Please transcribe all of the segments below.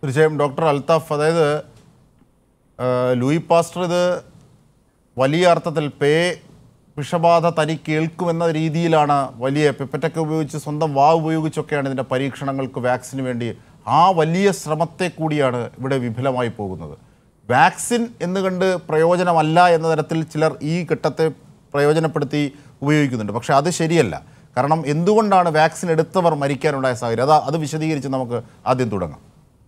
തീർച്ചയായും ഡോക്ടർ അൽത്താഫ് അതായത് ആ, ലൂയി പാസ്റ്റർ ഇത് വലിയ അർത്ഥത്തിൽ പേ വിഷബാധ തനി കേൾക്കുമെന്ന രീതിയിലാണ് വലിയ പിപ്പറ്റൊക്കെ ഉപയോഗിച്ച് സ്വന്തം വാ ഉപയോഗിച്ചൊക്കെയാണ് ഇതിൻ്റെ പരീക്ഷണങ്ങൾക്ക് വാക്സിന് വേണ്ടി ആ വലിയ ശ്രമത്തെ കൂടിയാണ് ഇവിടെ വിഫലമായി പോകുന്നത് വാക്സിൻ എന്ന് കണ്ട് പ്രയോജനമല്ല എന്ന തരത്തിൽ ചിലർ ഈ ഘട്ടത്തെ പ്രയോജനപ്പെടുത്തി ഉപയോഗിക്കുന്നുണ്ട് പക്ഷേ അത് ശരിയല്ല കാരണം എന്തുകൊണ്ടാണ് വാക്സിൻ എടുത്തവർ മരിക്കാനുണ്ടായ സാഹചര്യം അത് അത് വിശദീകരിച്ച് നമുക്ക് ആദ്യം തുടങ്ങാം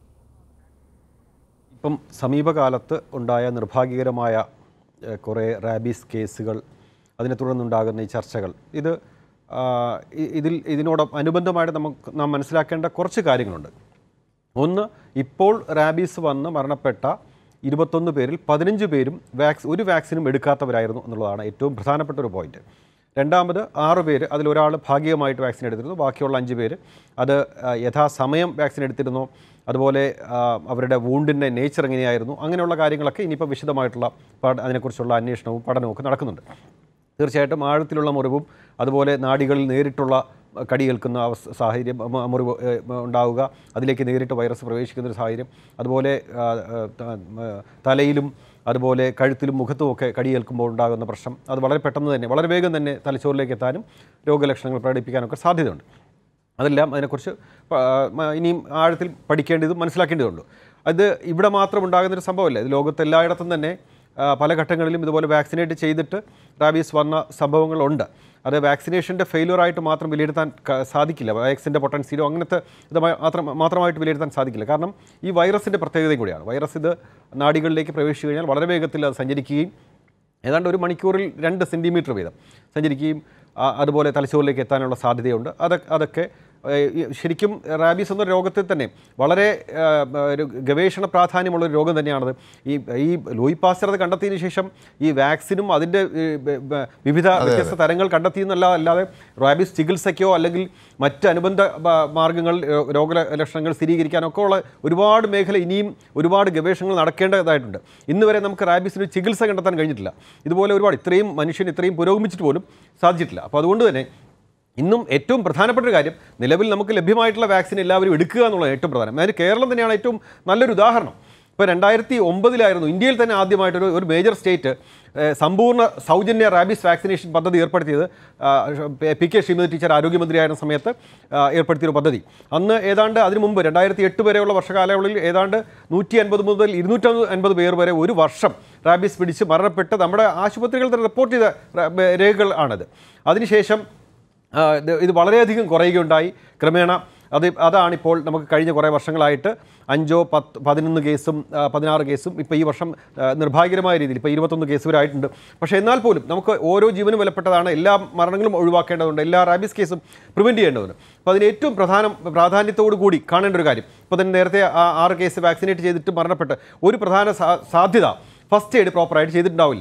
ഇപ്പം സമീപകാലത്ത് ഉണ്ടായ നിർഭാഗ്യകരമായ ഏഹ്, കുറേ റാബീസ് കേസുകൾ അതിനെ തുടർന്നുണ്ടാകുന്ന ഈ ചർച്ചകൾ ഇത് ആ, ഇ- ഇതിൽ ഇതിനോട് അനുബന്ധമായിട്ട് നമുക്ക് നാം മനസ്സിലാക്കേണ്ട കുറച്ച് കാര്യങ്ങളുണ്ട് ഒന്ന് ഇപ്പോൾ റാബീസ് വന്ന് മരണപ്പെട്ട ഇരുപത്തൊന്ന് പേരിൽ പതിനഞ്ച് പേരും വാക്സ് ഒരു വാക്സിനും എടുക്കാത്തവരായിരുന്നു എന്നുള്ളതാണ് ഏറ്റവും പ്രധാനപ്പെട്ട ഒരു പോയിന്റ് രണ്ടാമത് ആറ് പേര് അതിലൊരാൾ ഭാഗികമായിട്ട് വാക്സിൻ എടുത്തിരുന്നു ബാക്കിയുള്ള അഞ്ച് പേര് അത് ആ, യഥാസമയം വാക്സിൻ എടുത്തിരുന്നു അതുപോലെ ആ, അവരുടെ വൂണ്ടിൻ്റെ നേച്ചർ എങ്ങനെയായിരുന്നു അങ്ങനെയുള്ള കാര്യങ്ങളൊക്കെ ഇനിയിപ്പോൾ വിശദമായിട്ടുള്ള പഠ- അതിനെക്കുറിച്ചുള്ള അന്വേഷണവും പഠനവും ഒക്കെ നടക്കുന്നുണ്ട് തീർച്ചയായിട്ടും ആഴത്തിലുള്ള മുറിവും അതുപോലെ നാടികളിൽ നേരിട്ടുള്ള കടിയേൽക്കുന്ന അവസ്ഥ സാഹചര്യം മ- മുറിവ് ഏഹ്, മ- ഉണ്ടാവുക അതിലേക്ക് നേരിട്ട് വൈറസ് പ്രവേശിക്കുന്ന ഒരു സാഹചര്യം അതുപോലെ ആ, ആ, ത- മ- തലയിലും അതുപോലെ കഴുത്തിലും മുഖത്തുമൊക്കെ കടിയേൽക്കുമ്പോൾ ഉണ്ടാകുന്ന പ്രശ്നം അത് വളരെ പെട്ടെന്ന് തന്നെ വളരെ വേഗം തന്നെ തലച്ചോറിലേക്ക് എത്താനും രോഗലക്ഷണങ്ങൾ പ്രകടിപ്പിക്കാനൊക്കെ സാധ്യതയുണ്ട് അതെല്ലാം അതിനെക്കുറിച്ച് പ- മ- ഇനിയും ആഴത്തിൽ പഠിക്കേണ്ടതും മനസ്സിലാക്കേണ്ടതുണ്ട് അത് ഇവിടെ മാത്രം ഉണ്ടാകുന്നൊരു സംഭവമല്ല ഇത് ലോകത്ത് എല്ലായിടത്തും തന്നെ ആ, പല ഘട്ടങ്ങളിലും ഇതുപോലെ വാക്സിനേറ്റ് ചെയ്തിട്ട് റാബീസ് വന്ന സംഭവങ്ങളുണ്ട് അത് വാക്സിനേഷൻ്റെ ഫെയിലുവറായിട്ട് മാത്രം വിലയിരുത്താൻ ക- സാധിക്കില്ല വാക്സിൻ്റെ പൊട്ടൻസിയിലോ അങ്ങനത്തെ ഇത് മ- മാത്രം മാത്രമായിട്ട് വിലയിരുത്താൻ സാധിക്കില്ല കാരണം ഈ വൈറസിൻ്റെ പ്രത്യേകതയും കൂടിയാണ് വൈറസ് ഇത് നാടികളിലേക്ക് പ്രവേശിച്ചു കഴിഞ്ഞാൽ വളരെ വേഗത്തിൽ അത് സഞ്ചരിക്കുകയും ഏതാണ്ട് ഒരു മണിക്കൂറിൽ രണ്ട് സെൻറ്റിമീറ്റർ വീതം സഞ്ചരിക്കുകയും ആ, അതുപോലെ തലച്ചോറിലേക്ക് എത്താനുള്ള സാധ്യതയുണ്ട് അതൊക്കെ അതൊക്കെ ഏഹ്, ഈ ശരിക്കും റാബീസ് എന്ന രോഗത്തിൽ തന്നെ വളരെ ഏഹ്, ഒരു ഗവേഷണ പ്രാധാന്യമുള്ള ഒരു രോഗം തന്നെയാണത് ഈ ഈ ലൂയി പാസ്റ്റർ അത് കണ്ടെത്തിയതിന് ശേഷം ഈ വാക്സിനും അതിൻ്റെ ഏഹ്, ബ- ബ- വിവിധ വ്യത്യസ്ത തരങ്ങൾ കണ്ടെത്തിയെന്നല്ല അല്ലാതെ റാബീസ് ചികിത്സയ്ക്കോ അല്ലെങ്കിൽ മറ്റ് അനുബന്ധ ബ- മാർഗ്ഗങ്ങൾ രോ- രോഗലക്ഷണങ്ങൾ സ്ഥിരീകരിക്കാനൊക്കെ ഉള്ള ഒരുപാട് മേഖല ഇനിയും ഒരുപാട് ഗവേഷണങ്ങൾ നടക്കേണ്ടതായിട്ടുണ്ട് ഇന്ന് വരെ നമുക്ക് റാബീസിന് ചികിത്സ കണ്ടെത്താൻ കഴിഞ്ഞിട്ടില്ല ഇതുപോലെ ഒരുപാട് ഇത്രയും മനുഷ്യൻ ഇത്രയും പുരോഗമിച്ചിട്ട് പോലും സാധിച്ചിട്ടില്ല അപ്പോൾ അതുകൊണ്ട് തന്നെ ഇന്നും ഏറ്റവും പ്രധാനപ്പെട്ട ഒരു കാര്യം നിലവിൽ നമുക്ക് ലഭ്യമായിട്ടുള്ള വാക്സിൻ എല്ലാവരും എടുക്കുക എന്നുള്ളത് ഏറ്റവും പ്രധാനം അതിന് കേരളം തന്നെയാണ് ഏറ്റവും നല്ലൊരു ഉദാഹരണം ഇപ്പോൾ രണ്ടായിരത്തി ഒമ്പതിലായിരുന്നു ഇന്ത്യയിൽ തന്നെ ആദ്യമായിട്ടൊരു ഒരു മേജർ സ്റ്റേറ്റ് ഏഹ്, സമ്പൂർണ്ണ സൗജന്യ റാബീസ് വാക്സിനേഷൻ പദ്ധതി ഏർപ്പെടുത്തിയത് ആ, പി കെ ശ്രീമതി ടീച്ചർ ആരോഗ്യമന്ത്രിയായിരുന്ന സമയത്ത് ആ, ഏർപ്പെടുത്തിയൊരു പദ്ധതി അന്ന് ഏതാണ്ട് അതിനു മുമ്പ് രണ്ടായിരത്തി എട്ട് വരെയുള്ള വർഷകാലയളവിൽ ഏതാണ്ട് നൂറ്റി അൻപത് മുതൽ ഇരുന്നൂറ്റി അൻപത് പേർ വരെ ഒരു വർഷം റാബീസ് പിടിച്ച് മരണപ്പെട്ട് നമ്മുടെ ആശുപത്രികൾ തന്നെ റിപ്പോർട്ട് ചെയ്ത റ- രേഖകൾ ആണത് അതിനുശേഷം ആ, ഇത് ഇത് വളരെയധികം കുറയുകയുണ്ടായി ക്രമേണ അത് അതാണിപ്പോൾ നമുക്ക് കഴിഞ്ഞ കുറേ വർഷങ്ങളായിട്ട് അഞ്ചോ പത്ത് പതിനൊന്ന് കേസും ആ, പതിനാറ് കേസും ഇപ്പോൾ ഈ വർഷം ആ, നിർഭാഗ്യകരമായ രീതിയിൽ ഇപ്പോൾ ഇരുപത്തൊന്ന് കേസ് വരെ ആയിട്ടുണ്ട് പക്ഷേ എന്നാൽ പോലും നമുക്ക് ഓരോ ജീവനും വിലപ്പെട്ടതാണ് എല്ലാ മരണങ്ങളും ഒഴിവാക്കേണ്ടതുണ്ട് എല്ലാ റാബീസ് കേസും പ്രിവെൻറ്റ് ചെയ്യേണ്ടതുണ്ട് അപ്പോൾ അതിന് ഏറ്റവും പ്രധാനം പ്രാധാന്യത്തോടു കൂടി കാണേണ്ട ഒരു കാര്യം ഇപ്പോൾ തന്നെ നേരത്തെ ആ ആറ് കേസ് വാക്സിനേറ്റ് ചെയ്തിട്ട് മരണപ്പെട്ട് ഒരു പ്രധാന സാ- സാധ്യത ഫസ്റ്റ് എയ്ഡ് പ്രോപ്പറായിട്ട് ചെയ്തിട്ടുണ്ടാവില്ല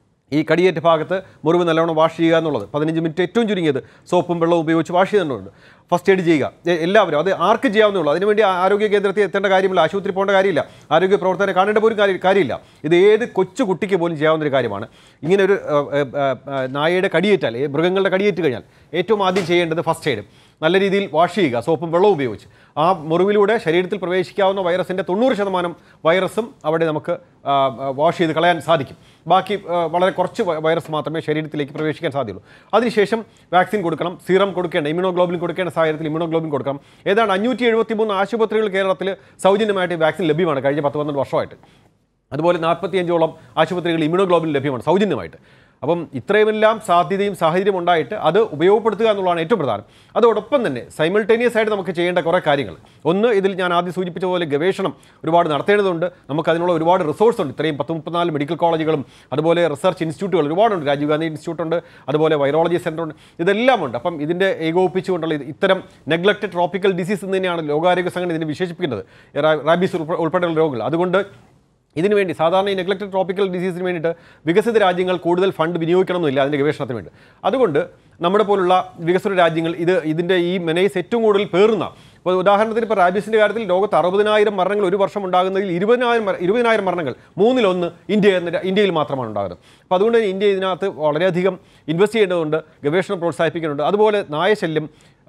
ഈ കടിയേറ്റ ഭാഗത്ത് മുറിവ് നല്ലവണ്ണം വാഷ് ചെയ്യുക എന്നുള്ളത് പതിനഞ്ച് മിനിറ്റ് ഏറ്റവും ചുരുങ്ങിയത് സോപ്പും വെള്ളവും ഉപയോഗിച്ച് വാഷ് ചെയ്യുന്നുണ്ട് ഫസ്റ്റ് എയ്ഡ് ചെയ്യുക എ- എല്ലാവരും അത് ആർക്ക് ചെയ്യാവുന്നുള്ളൂ അതിനുവേണ്ടി ആ- ആരോഗ്യ കേന്ദ്രത്തിൽ എത്തേണ്ട കാര്യമില്ല ആശുപത്രി പോകേണ്ട കാര്യമില്ല ആരോഗ്യ പ്രവർത്തകരെ കാണേണ്ട പോലും കാര്യം കാര്യമില്ല ഇത് ഏത് കൊച്ചു കുട്ടിക്ക് പോലും ചെയ്യാവുന്ന ഒരു കാര്യമാണ് ഇങ്ങനെ ഒരു ഏഹ്, ഏഹ്, ഏഹ്, നായയുടെ കടിയേറ്റാൽ ഏ, മൃഗങ്ങളുടെ കടിയേറ്റ് കഴിഞ്ഞാൽ ഏറ്റവും ആദ്യം ചെയ്യേണ്ടത് ഫസ്റ്റ് എയ്ഡ് നല്ല രീതിയിൽ വാഷ് ചെയ്യുക സോപ്പും വെള്ളവും ഉപയോഗിച്ച് ആ മുറിവിലൂടെ ശരീരത്തിൽ പ്രവേശിക്കാവുന്ന വൈറസിൻ്റെ തൊണ്ണൂറ് ശതമാനം വൈറസും അവിടെ നമുക്ക് ആ, ആ, വാഷ് ചെയ്ത് കളയാൻ സാധിക്കും ബാക്കി ആ, വളരെ കുറച്ച് വൈ- വൈറസ് മാത്രമേ ശരീരത്തിലേക്ക് പ്രവേശിക്കാൻ സാധ്യതയുള്ളൂ അതിനുശേഷം വാക്സിൻ കൊടുക്കണം സീറം കൊടുക്കേണ്ട ഇമ്യൂണോഗ്ലോബിൻ കൊടുക്കേണ്ട സാഹചര്യത്തിൽ ഇമ്യൂണോഗ്ലോബിൻ കൊടുക്കണം ഏതാണ്ട് അഞ്ഞൂറ്റി എഴുപത്തി മൂന്ന് ആശുപത്രികൾ കേരളത്തിൽ സൗജന്യമായിട്ട് വാക്സിൻ ലഭ്യമാണ് കഴിഞ്ഞ പത്ത് പന്ത്രണ്ട് വർഷമായിട്ട് അതുപോലെ നാൽപ്പത്തിയഞ്ചോളം ആശുപത്രികൾ ഇമ്യൂണോഗ്ലോബിൻ ലഭ്യമാണ് സൗജന്യമായിട്ട് അപ്പം ഇത്രയുമെല്ലാം സാധ്യതയും സാഹചര്യം ഉണ്ടായിട്ട് അത് ഉപയോഗപ്പെടുത്തുക എന്നുള്ളതാണ് ഏറ്റവും പ്രധാനം അതോടൊപ്പം തന്നെ സൈമിൾട്ടേനിയസ് ആയിട്ട് നമുക്ക് ചെയ്യേണ്ട കുറേ കാര്യങ്ങൾ ഒന്ന് ഇതിൽ ഞാൻ ആദ്യം സൂചിപ്പിച്ച പോലെ ഗവേഷണം ഒരുപാട് നടത്തേണ്ടതുണ്ട് നമുക്ക് അതിനുള്ള ഒരുപാട് റിസോഴ്സ് ഉണ്ട് ഇത്രയും പത്ത് മുപ്പത്തിനാല് മെഡിക്കൽ കോളേജുകളും അതുപോലെ റിസർച്ച് ഇൻസ്റ്റിറ്റ്യൂട്ടുകൾ ഒരുപാടുണ്ട് രാജീവ് ഗാന്ധി ഇൻസ്റ്റിറ്റ്യൂട്ട് ഉണ്ട് അതുപോലെ വൈറോളജി സെൻ്റർ ഉണ്ട് ഇതെല്ലാം ഉണ്ട് അപ്പം ഇതിൻ്റെ ഏകോപിപ്പിച്ചുകൊണ്ടുള്ള ഇത് ഇത്തരം നെഗ്ലക്റ്റഡ് ട്രോപ്പിക്കൽ ഡിസീസ് എന്ന് തന്നെയാണ് ലോകാരോഗ്യ സംഘടന ഇതിനെ വിശേഷിപ്പിക്കുന്നത് റാ- റാബീസ് ഉൾപ്പെ- ഉൾപ്പെടെയുള്ള രോഗങ്ങൾ അതുകൊണ്ട് ഇതിനു വേണ്ടി സാധാരണ ഈ നെഗ്ലക്റ്റഡ് ട്രോപ്പിക്കൽ ഡിസീസിന് വേണ്ടിയിട്ട് വികസിത രാജ്യങ്ങൾ കൂടുതൽ ഫണ്ട് വിനിയോഗിക്കണമെന്നില്ല അതിൻ്റെ ഗവേഷണത്തിന് വേണ്ടി അതുകൊണ്ട് നമ്മുടെ പോലുള്ള വികസ്വര രാജ്യങ്ങൾ ഇത് ഇതിൻ്റെ ഈ മെനൈസ് ഏറ്റവും കൂടുതൽ പേറുന്ന ഇപ്പോൾ ഉദാഹരണത്തിന് ഇപ്പോൾ റാബീസിൻ്റെ കാര്യത്തിൽ ലോകത്ത് അറുപതിനായിരം മരണങ്ങൾ ഒരു വർഷം ഉണ്ടാകുന്നതിൽ ഇരുപതിനായിരം മര- ഇരുപതിനായിരം മരണങ്ങൾ മൂന്നിലൊന്ന് ഇന്ത്യ എന്ന രാ- ഇന്ത്യയിൽ മാത്രമാണ് ഉണ്ടാകുന്നത് അപ്പോൾ അതുകൊണ്ട് തന്നെ ഇന്ത്യ ഇതിനകത്ത് വളരെയധികം ഇൻവെസ്റ്റ് ചെയ്യേണ്ടതുണ്ട് ഗവേഷണം പ്രോത്സാഹിപ്പിക്കുന്നുണ്ട് അതുപോലെ നായശല്യം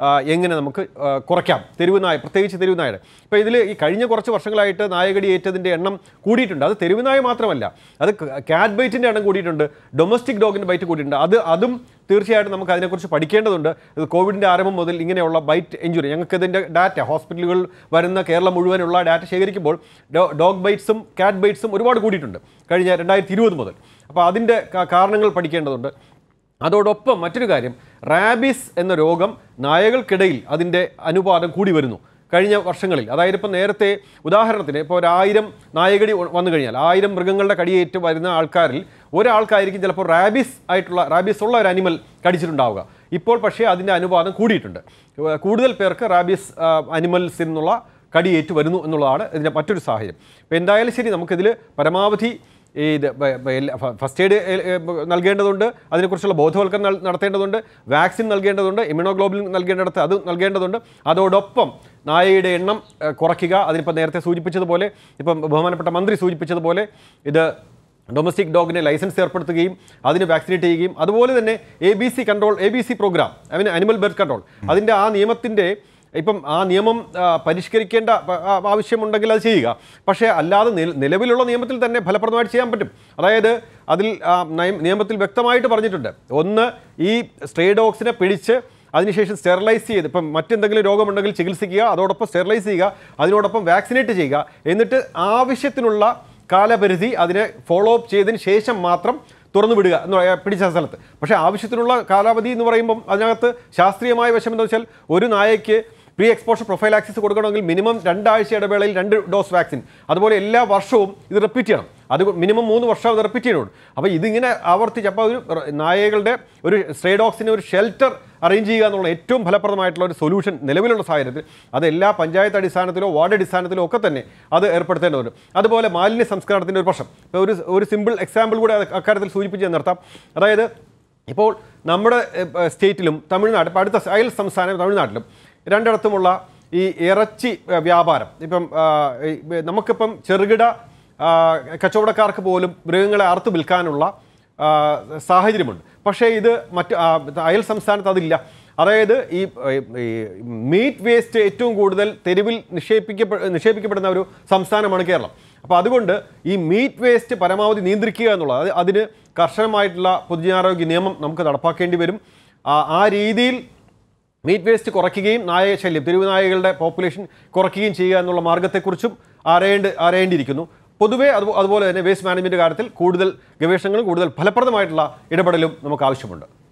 ആ, എങ്ങനെ നമുക്ക് ആ, കുറയ്ക്കാം തെരുവ് നായ പ്രത്യേകിച്ച് തെരുവ് നായയുടെ ഇപ്പോൾ ഇതിൽ ഈ കഴിഞ്ഞ കുറച്ച് വർഷങ്ങളായിട്ട് നായകടി ഏറ്റതിൻ്റെ എണ്ണം കൂടിയിട്ടുണ്ട് അത് തെരുവ് നായ മാത്രമല്ല അത് കാറ്റ് ബൈറ്റിൻ്റെ എണ്ണം കൂടിയിട്ടുണ്ട് ഡൊമസ്റ്റിക് ഡോഗിൻ്റെ ബൈറ്റ് കൂടിയിട്ടുണ്ട് അത് അതും തീർച്ചയായിട്ടും നമുക്ക് അതിനെക്കുറിച്ച് പഠിക്കേണ്ടതുണ്ട് ഇത് കോവിഡിൻ്റെ ആരംഭം മുതൽ ഇങ്ങനെയുള്ള ബൈറ്റ് ഇഞ്ചുറി ഞങ്ങൾക്ക് ഇതിൻ്റെ ഡാറ്റ ഹോസ്പിറ്റലുകൾ വരുന്ന കേരളം മുഴുവനുള്ള ഡാറ്റ ശേഖരിക്കുമ്പോൾ ഡോ- ഡോഗ് ബൈറ്റ്സും കാറ്റ് ബൈറ്റ്സും ഒരുപാട് കൂടിയിട്ടുണ്ട് കഴിഞ്ഞ രണ്ടായിരത്തി ഇരുപത് മുതൽ അപ്പോൾ അതിൻ്റെ കാ- കാരണങ്ങൾ പഠിക്കേണ്ടതുണ്ട് അതോടൊപ്പം മറ്റൊരു കാര്യം റാബിസ് എന്ന രോഗം നായകൾക്കിടയിൽ അതിൻ്റെ അനുപാതം കൂടി വരുന്നു കഴിഞ്ഞ വർഷങ്ങളിൽ അതായത് ഇപ്പോൾ നേരത്തെ ഉദാഹരണത്തിന് ഇപ്പോൾ ഒരു ആയിരം നായകടി വ- വന്നു കഴിഞ്ഞാൽ ആയിരം മൃഗങ്ങളുടെ കടിയേറ്റ് വരുന്ന ആൾക്കാരിൽ ഒരാൾക്കായിരിക്കും ചിലപ്പോൾ റാബിസ് ആയിട്ടുള്ള റാബിസ് ഉള്ള ഒരു അനിമൽ കടിച്ചിട്ടുണ്ടാവുക ഇപ്പോൾ പക്ഷേ അതിൻ്റെ അനുപാതം കൂടിയിട്ടുണ്ട് ഏർ കൂടുതൽ പേർക്ക് റാബിസ് അനിമൽസിൽ നിന്നുള്ള കടിയേറ്റ് വരുന്നു എന്നുള്ളതാണ് ഇതിൻ്റെ മറ്റൊരു സാഹചര്യം അപ്പോൾ എന്തായാലും ശരി നമുക്കിതിൽ പരമാവധി ഈ ഇത് ബ- ബ- എല്ലാ- ഫ- ഫസ്റ്റ് എയ്ഡ് എ- എ- ബ- നൽകേണ്ടതുണ്ട് അതിനെക്കുറിച്ചുള്ള ബോധവൽക്കരണം നൽ- നടത്തേണ്ടതുണ്ട് വാക്സിൻ നൽകേണ്ടതുണ്ട് ഇമ്യൂണോഗ്ലോബിൻ നൽകേണ്ടിടത്ത് അത് നൽകേണ്ടതുണ്ട് അതോടൊപ്പം നായയുടെ എണ്ണം ഏഹ്, കുറയ്ക്കുക അതിനിപ്പോൾ നേരത്തെ സൂചിപ്പിച്ചതുപോലെ ഇപ്പം ബഹുമാനപ്പെട്ട മന്ത്രി സൂചിപ്പിച്ചതുപോലെ ഇത് ഡൊമസ്റ്റിക് ഡോഗിനെ ലൈസൻസ് ഏർപ്പെടുത്തുകയും അതിന് വാക്സിനേറ്റ് ചെയ്യുകയും അതുപോലെ തന്നെ A B C control A B C programme I mean animal birth control അതിൻ്റെ ആ നിയമത്തിൻ്റെ ഇപ്പം ആ നിയമം ആ, പരിഷ്കരിക്കേണ്ട പ- ആ, ആവശ്യമുണ്ടെങ്കിൽ അത് ചെയ്യുക പക്ഷേ അല്ലാതെ നില- നിലവിലുള്ള നിയമത്തിൽ തന്നെ ഫലപ്രദമായിട്ട് ചെയ്യാൻ പറ്റും അതായത് അതിൽ ആ, നയം- നിയമത്തിൽ വ്യക്തമായിട്ട് പറഞ്ഞിട്ടുണ്ട് ഒന്ന് ഈ സ്ട്രേ ഡോഗ്സിനെ പിടിച്ച് അതിനുശേഷം സ്റ്റെറിലൈസ് ചെയ്ത് ഇപ്പം മറ്റെന്തെങ്കിലും രോഗമുണ്ടെങ്കിൽ ചികിത്സിക്കുക അതോടൊപ്പം സ്റ്റെറിലൈസ് ചെയ്യുക അതിനോടൊപ്പം വാക്സിനേറ്റ് ചെയ്യുക എന്നിട്ട് ആവശ്യത്തിനുള്ള കാലപരിധി അതിനെ ഫോളോ അപ്പ് ചെയ്തതിന് ശേഷം മാത്രം തുറന്നു വിടുക എന്ന് പറയാ പിടിച്ച സ്ഥലത്ത് പക്ഷേ ആവശ്യത്തിനുള്ള കാലാവധി എന്ന് പറയുമ്പം അതിനകത്ത് ശാസ്ത്രീയമായ വശം എന്താ വെച്ചാൽ ഒരു നായയ്ക്ക് പ്രീ എക്സ്പോഷർ പ്രൊഫൈലാക്സിസ് കൊടുക്കണമെങ്കിൽ മിനിമം രണ്ടാഴ്ച ഇടവേളയിൽ രണ്ട് ഡോസ് വാക്സിൻ അതുപോലെ എല്ലാ വർഷവും ഇത് റിപ്പീറ്റ് ചെയ്യണം അത് മിനിമം മൂന്ന് വർഷം അത് റിപ്പീറ്റ് ചെയ്യണുണ്ട് അപ്പോൾ ഇതിങ്ങനെ ആവർത്തിച്ച് അപ്പോൾ ഒരു റ- നായകളുടെ ഒരു സ്ട്രേ ഡോഗ്സിന് ഒരു ഷെൽട്ടർ അറേഞ്ച് ചെയ്യുക എന്നുള്ള ഏറ്റവും ഫലപ്രദമായിട്ടുള്ള ഒരു സൊല്യൂഷൻ നിലവിലുള്ള സാഹചര്യത്തിൽ അത് എല്ലാ പഞ്ചായത്ത് അടിസ്ഥാനത്തിലോ വാർഡ് അടിസ്ഥാനത്തിലോ ഒക്കെ തന്നെ അത് ഏർപ്പെടുത്തേണ്ടതുണ്ട് അതുപോലെ മാലിന്യ സംസ്കരണത്തിൻ്റെ ഒരു പ്രശ്നം ഇപ്പോൾ ഒരു ഒരു സിമ്പിൾ എക്സാമ്പിൾ കൂടെ അത് അക്കാര്യത്തിൽ സൂചിപ്പിച്ച് നിർത്താം അതായത് ഇപ്പോൾ നമ്മുടെ ഏഹ്, സ്റ്റേറ്റിലും തമിഴ്നാട് ഇപ്പോൾ അടുത്ത അയൽ സംസ്ഥാനം തമിഴ്നാട്ടിലും രണ്ടിടത്തുമുള്ള ഈ ഇറച്ചി ഏഹ്, വ്യാപാരം ഇപ്പം ആ, ഈ, നമുക്കിപ്പം ചെറുകിട ആ, കച്ചവടക്കാർക്ക് പോലും മൃഗങ്ങളെ അറുത്ത് വിൽക്കാനുള്ള ആ, സാഹചര്യമുണ്ട് പക്ഷേ ഇത് മറ്റ് ആ, അയൽ സംസ്ഥാനത്ത് അതില്ല അതായത് ഈ ഈ മീറ്റ് വേസ്റ്റ് ഏറ്റവും കൂടുതൽ തെരുവിൽ നിക്ഷേപിക്കപ്പെ നിക്ഷേപിക്കപ്പെടുന്ന ഒരു സംസ്ഥാനമാണ് കേരളം അപ്പോൾ അതുകൊണ്ട് ഈ മീറ്റ് വേസ്റ്റ് പരമാവധി നിയന്ത്രിക്കുക എന്നുള്ളത് അത് അതിന് കർശനമായിട്ടുള്ള പൊതുജനാരോഗ്യ നിയമം നമുക്ക് നടപ്പാക്കേണ്ടി വരും ആ ആ രീതിയിൽ മീറ്റ് വേസ്റ്റ് കുറയ്ക്കുകയും നായ ശല്യം തെരുവ് നായകളുടെ പോപ്പുലേഷൻ കുറയ്ക്കുകയും ചെയ്യുക എന്നുള്ള മാർഗത്തെക്കുറിച്ചും അറിയേണ്ട അറിയേണ്ടിയിരിക്കുന്നു പൊതുവേ അത് അതുപോലെ തന്നെ വേസ്റ്റ് മാനേജ്മെൻറ്റ് കാര്യത്തിൽ കൂടുതൽ ഗവേഷണങ്ങളും കൂടുതൽ ഫലപ്രദമായിട്ടുള്ള ഇടപെടലും നമുക്ക് ആവശ്യമുണ്ട്